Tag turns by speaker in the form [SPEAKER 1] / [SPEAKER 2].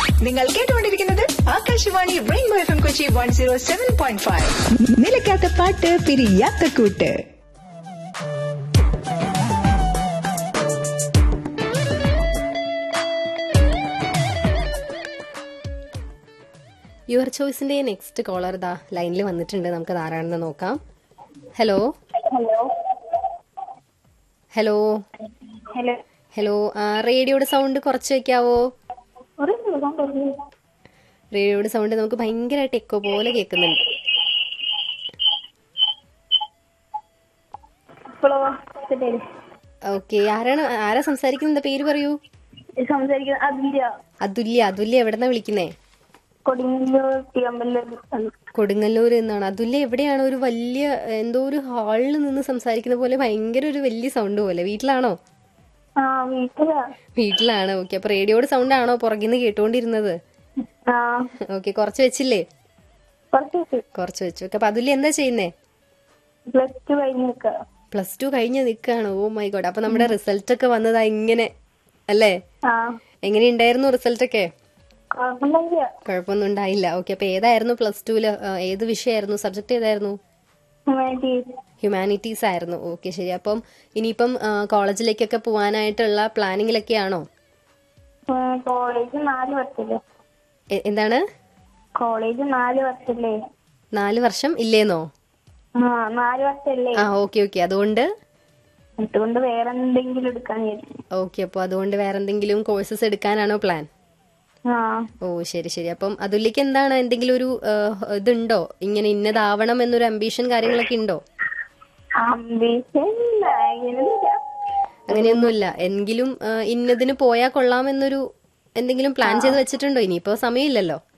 [SPEAKER 1] നിങ്ങൾ കേട്ടുകൊണ്ടിരിക്കുന്നത് Akashvani rainbow F M Kochi one zero seven point five നിലയ്ക്കാത്ത പാട്ട് പിരിയാത്ത കൂട്ട്
[SPEAKER 2] യുവർ ചോയ്സിന്റെ നെക്സ്റ്റ് കോളർ ഇതാ ലൈനിൽ വന്നിട്ടുണ്ട് നമുക്ക് ആരാണെന്ന് നോക്കാം hello
[SPEAKER 3] hello
[SPEAKER 2] hello
[SPEAKER 3] hello
[SPEAKER 2] hello ആ, റേഡിയോയുടെ സൗണ്ട് കുറച്ച് വെക്കാവോ
[SPEAKER 3] ഒരു സുഖം പറഞ്ഞു
[SPEAKER 2] റേഡിയോയുടെ സൗണ്ട് നമുക്ക് ഭയങ്കരമായിട്ട് എക്കോ പോലെ കേൾക്കുന്നുണ്ട്
[SPEAKER 3] ഇപ്പോഴോ ശരി
[SPEAKER 2] ഓക്കെ ആരാണ് ആരാ സംസാരിക്കുന്നത് പേര് പറയൂ
[SPEAKER 3] സംസാരിക്കുന്നത് അതില്ല
[SPEAKER 2] അതുല്യ അതുല്യ എവിടെന്നാ വിളിക്കുന്നേ
[SPEAKER 3] കൊടുങ്ങല്ലൂർ തിരുവമ്പല്ലൂർ
[SPEAKER 2] കൊടുങ്ങല്ലൂർ എന്നാണ് അതുല്യ എവിടെയാണ് ഒരു വലിയ എന്തോ ഒരു ഹാളിൽ നിന്ന് സംസാരിക്കുന്ന പോലെ ഭയങ്കര ഒരു വലിയ സൗണ്ട് പോലെ വീട്ടിലാണോ
[SPEAKER 3] ആ വീട്ടിലാ
[SPEAKER 2] വീട്ടിലാണ് ഓക്കെ അപ്പൊ റേഡിയോയുടെ സൗണ്ട് ആണോ പുറകിന്ന് കേട്ടോണ്ടിരുന്നത്
[SPEAKER 3] ആ
[SPEAKER 2] ഓക്കെ കുറച്ച് വെച്ചില്ലേ
[SPEAKER 3] കുറച്ച്
[SPEAKER 2] കുറച്ച് വെച്ചു ഓക്കെ അപ്പൊ അതുല്യ എന്താ ചെയ്യുന്നേ
[SPEAKER 3] പ്ലസ് ടു കഴിഞ്ഞ് നിക്ക
[SPEAKER 2] പ്ലസ് ടു കഴിഞ്ഞ് നിൽക്കുകയാണ് ഓ മൈ ഗോഡ് അപ്പൊ നമ്മുടെ റിസൾട്ട് ഒക്കെ വന്നതാ ഇങ്ങനെ അല്ലേ
[SPEAKER 3] ആ
[SPEAKER 2] എങ്ങനെയുണ്ടായിരുന്നു റിസൾട്ട് ഒക്കെ
[SPEAKER 3] കുഴപ്പമില്ല
[SPEAKER 2] കുഴപ്പമൊന്നും ഉണ്ടായില്ല ഓക്കെ അപ്പൊ ഏതായിരുന്നു പ്ലസ് ടുവില് ഏത് വിഷയമായിരുന്നു സബ്ജക്ട് ഏതായിരുന്നു
[SPEAKER 3] ഹ്യൂമാനിറ്റീസ്
[SPEAKER 2] ഹ്യൂമാനിറ്റീസ് ആയിരുന്നു ഓക്കെ ശരി അപ്പം ഇനിയിപ്പം ആ, കോളേജിലേക്കൊക്കെ പോവാനായിട്ടുള്ള പ്ലാനിങ്ങിലൊക്കെയാണോ
[SPEAKER 3] കോളേജ് നാല് വർഷല്ലേ
[SPEAKER 2] എ- എന്താണ്
[SPEAKER 3] കോളേജ് നാല് വർഷല്ലേ
[SPEAKER 2] നാല് വർഷം ഇല്ലേന്നോ
[SPEAKER 3] ആ നാല് വർഷല്ലേ
[SPEAKER 2] ആ ഓക്കെ ഓക്കെ അതുകൊണ്ട്
[SPEAKER 3] അതുകൊണ്ട് വേറെ എന്തെങ്കിലും എടുക്കാൻ വിചാരിച്ചു
[SPEAKER 2] ഓക്കെ അപ്പോൾ അതുകൊണ്ട് വേറെ എന്തെങ്കിലും കോഴ്സസ് എടുക്കാനാണോ പ്ലാൻ
[SPEAKER 3] ആ
[SPEAKER 2] ഓ ശരി ശരി അപ്പം അതുല്യക്ക് എന്താണ് എന്തെങ്കിലും ഒരു ആ, ഇതുണ്ടോ ഇങ്ങനെ ഇന്നതാവണം എന്നൊരു അംബീഷൻ കാര്യങ്ങളൊക്കെ ഉണ്ടോ
[SPEAKER 3] അംബീഷൻ അങ്ങനെയൊന്നുമില്ല
[SPEAKER 2] അങ്ങനെയൊന്നുമില്ല എങ്കിലും ആ, ഇന്നതിന് പോയാൽ കൊള്ളാം എന്നൊരു എന്തെങ്കിലും പ്ലാൻ ചെയ്ത് വെച്ചിട്ടുണ്ടോ ഇനിയിപ്പോ സമയമില്ലല്ലോ